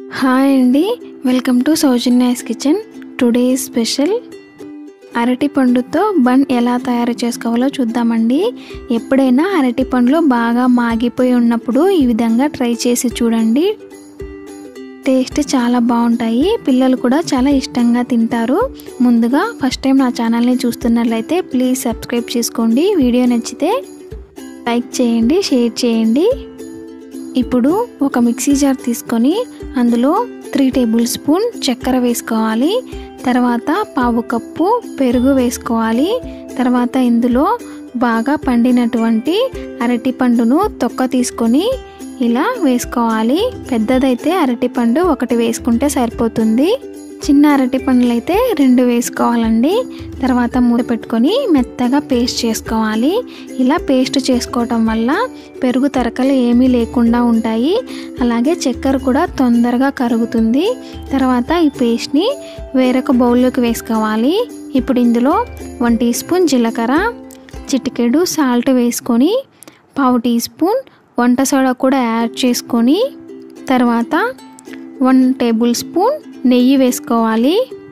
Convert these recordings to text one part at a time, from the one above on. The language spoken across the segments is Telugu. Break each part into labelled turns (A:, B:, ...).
A: హాయ్ అండి welcome to Sowjanya's kitchen today special అరటి పండుతో బన్ ఎలా తయారు చేసుకోవాలో చూద్దామండి ఎప్పుడైనా అరటి పండ్లు బాగా మాగిపోయి ఉన్నప్పుడు ఈ విధంగా ట్రై చేసి చూడండి టేస్ట్ చాలా బాగుంటాయి పిల్లలు కూడా చాలా ఇష్టంగా తింటారు ముందుగా ఫస్ట్ టైం నా ఛానల్ని చూస్తున్నట్లయితే ప్లీజ్ సబ్స్క్రైబ్ చేసుకోండి వీడియో నచ్చితే లైక్ చేయండి షేర్ చేయండి ఇప్పుడు ఒక మిక్సీ జార్ తీసుకొని అందులో త్రీ టేబుల్ స్పూన్ చక్కెర వేసుకోవాలి తర్వాత పావు కప్పు పెరుగు వేసుకోవాలి తర్వాత ఇందులో బాగా పండినటువంటి అరటి పండును తొక్క తీసుకొని ఇలా వేసుకోవాలి పెద్దదైతే అరటి పండు ఒకటి వేసుకుంటే సరిపోతుంది చిన్న అరటి పండ్లు అయితే రెండు వేసుకోవాలండి తర్వాత మూత పెట్టుకొని మెత్తగా పేస్ట్ చేసుకోవాలి ఇలా పేస్ట్ చేసుకోవటం వల్ల పెరుగు తరకలు ఏమీ లేకుండా ఉంటాయి అలాగే చక్కెర కూడా తొందరగా కరుగుతుంది తర్వాత ఈ పేస్ట్ని వేరొక బౌల్లోకి వేసుకోవాలి ఇప్పుడు ఇందులో వన్ టీ స్పూన్ జీలకర్ర చిటికెడు సాల్ట్ వేసుకొని పావు టీ స్పూన్ వంట సోడా కూడా యాడ్ చేసుకొని తర్వాత వన్ టేబుల్ స్పూన్ నెయ్యి వేసుకోవాలి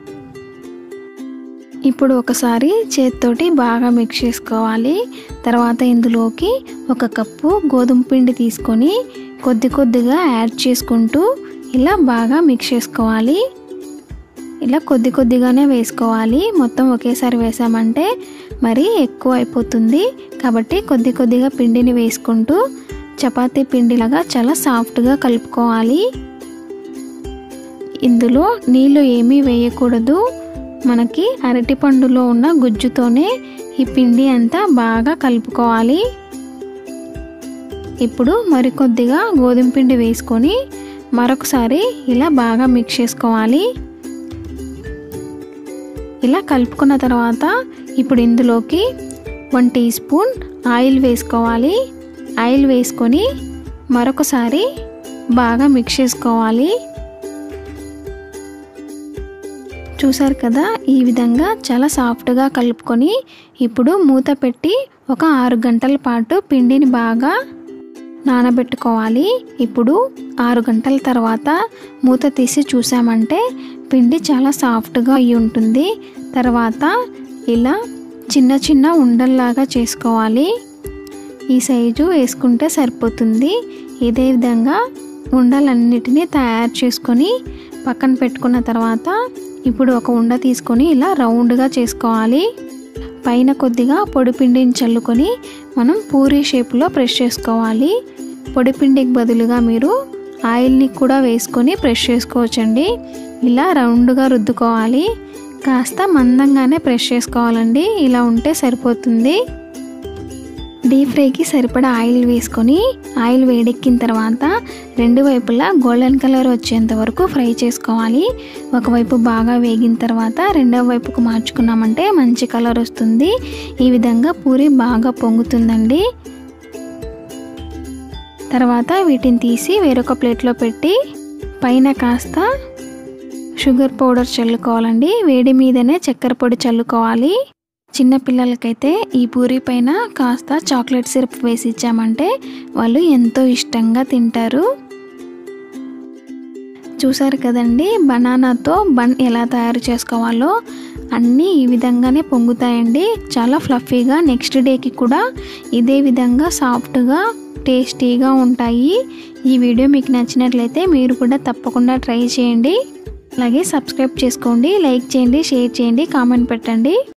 A: ఇప్పుడు ఒకసారి చేతితోటి బాగా మిక్స్ చేసుకోవాలి తర్వాత ఇందులోకి ఒక కప్పు గోధుమ పిండి తీసుకొని కొద్ది కొద్దిగా యాడ్ చేసుకుంటూ ఇలా బాగా మిక్స్ చేసుకోవాలి ఇలా కొద్ది కొద్దిగానే వేసుకోవాలి మొత్తం ఒకేసారి వేసామంటే మరి ఎక్కువ అయిపోతుంది కాబట్టి కొద్ది కొద్దిగా పిండిని వేసుకుంటూ చపాతీ పిండిలాగా చాలా సాఫ్ట్గా కలుపుకోవాలి ఇందులో నీళ్ళు ఏమీ వేయకూడదు మనకి అరటిపండులో ఉన్న గుజ్జుతోనే ఈ పిండి అంతా బాగా కలుపుకోవాలి ఇప్పుడు మరికొద్దిగా గోధుమ పిండి వేసుకొని మరొకసారి ఇలా బాగా మిక్స్ చేసుకోవాలి ఇలా కలుపుకున్న తర్వాత ఇప్పుడు ఇందులోకి వన్ టీ స్పూన్ ఆయిల్ వేసుకోవాలి ఆయిల్ వేసుకొని మరొకసారి బాగా మిక్స్ చేసుకోవాలి చూసారు కదా ఈ విధంగా చాలా సాఫ్ట్గా కలుపుకొని ఇప్పుడు మూత పెట్టి ఒక ఆరు గంటల పాటు పిండిని బాగా నానబెట్టుకోవాలి ఇప్పుడు ఆరు గంటల తర్వాత మూత తీసి చూసామంటే పిండి చాలా సాఫ్ట్గా అయి ఉంటుంది తర్వాత ఇలా చిన్న చిన్న ఉండల్లాగా చేసుకోవాలి ఈ సైజు వేసుకుంటే సరిపోతుంది ఇదే విధంగా ఉండలన్నిటినీ తయారు చేసుకొని పక్కన పెట్టుకున్న తర్వాత ఇప్పుడు ఒక ఉండ తీసుకొని ఇలా రౌండ్గా చేసుకోవాలి పైన కొద్దిగా పొడిపిండిని చల్లుకొని మనం పూరీ షేప్లో ప్రెస్ చేసుకోవాలి పొడిపిండికి బదులుగా మీరు ఆయిల్ని కూడా వేసుకొని ప్రెస్ చేసుకోవచ్చండి ఇలా రౌండ్గా రుద్దుకోవాలి కాస్త మందంగానే ప్రెస్ చేసుకోవాలండి ఇలా ఉంటే సరిపోతుంది డీప్ ఫ్రైకి సరిపడా ఆయిల్ వేసుకొని ఆయిల్ వేడెక్కిన తర్వాత రెండు వైపులా గోల్డెన్ కలర్ వచ్చేంత వరకు ఫ్రై చేసుకోవాలి ఒకవైపు బాగా వేగిన తర్వాత రెండవ వైపుకు మార్చుకున్నామంటే మంచి కలర్ వస్తుంది ఈ విధంగా పూరి బాగా పొంగుతుందండి తర్వాత వీటిని తీసి వేరొక ప్లేట్లో పెట్టి పైన కాస్త షుగర్ పౌడర్ చల్లుకోవాలండి వేడి మీదనే చక్కెర పొడి చల్లుకోవాలి చిన్న పిల్లలకైతే ఈ పూరి పైన కాస్త చాక్లెట్ సిరప్ వేసి ఇచ్చామంటే వాళ్ళు ఎంతో ఇష్టంగా తింటారు చూసారు కదండి బనానాతో బన్ ఎలా తయారు చేసుకోవాలో అన్నీ ఈ విధంగానే పొంగుతాయండి చాలా ఫ్లఫీగా నెక్స్ట్ డేకి కూడా ఇదే విధంగా సాఫ్ట్గా టేస్టీగా ఉంటాయి ఈ వీడియో మీకు నచ్చినట్లయితే మీరు కూడా తప్పకుండా ట్రై చేయండి అలాగే సబ్స్క్రైబ్ చేసుకోండి లైక్ చేయండి షేర్ చేయండి కామెంట్ పెట్టండి